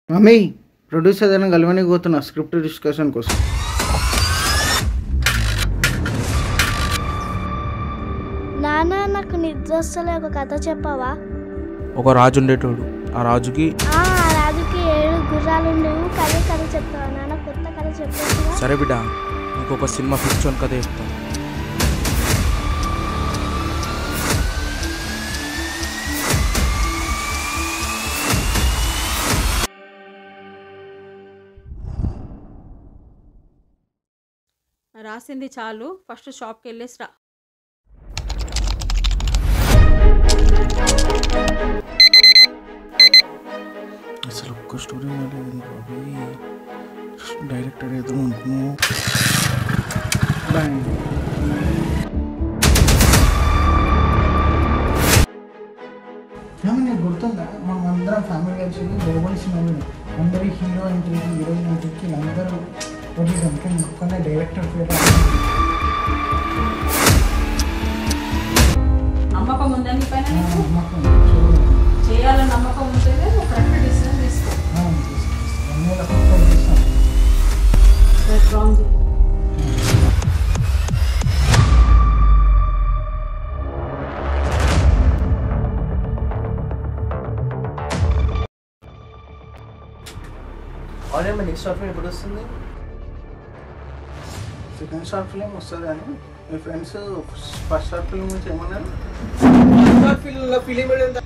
Mummy producer దగ్గర కలవని పోతున్నా స్క్రిప్ట్ డిస్కషన్ కోసం నాన్న నాకు నిద్ర వస్తలే ఒక కథ చెప్పవా ఒక రాజు ఉండేటోడు ఆ రాజుకి ఆ రాజుకి ఏడు గుర్రాలు ఉండేవి కథ కథ చెప్తావా నాన్న కొత్త కథ చెప్పొచ్చుగా సరే బిడ్డ నీకు ఒక సినిమా ఫిక్షన్ కథ చెప్తాను రాసింది చాలు ఫస్ట్ షాప్కి వెళ్ళేసి రా అసలు ఒక్క స్టోరీ లేదు బాబీ డైరెక్టర్ ఏదో అనుకున్నావు బాయ్ నీకు గుర్తుందా మనం అందరం ఫ్యామిలీ కలిసి బాహుబలి సినిమాలో అందరి హీరో ఎంట్రీకి హీరోయిన్ ఎంట్రీకి అందరూ వదిలేదాం కానీ ఒక్కనే డైరెక్టర్ పేరు నమ్మకం ఉందా నీ పైన నీకు? నమ్మకం చూడండి చేయాలని నమ్మకం ఉంటేనే నువ్వు కరెక్ట్ డిసిజన్ తీసుకో ఎన్నో ఫోటో తీస్తాను రైట్ రాంగ్ చేయి. ఆల్రెడీ మన నెక్స్ట్ షార్ట్ ఫిల్మ్ ఎప్పుడు వస్తుంది సెకండ్ షార్ట్ ఫిలిం వస్తుంది కానీ మీ ఫ్రెండ్స్ ఫస్ట్ షార్ట్ ఫిలిం గురించి ఏమన్నారు షార్ట్ ఫిల్మ్ ఫిలిం ఎంత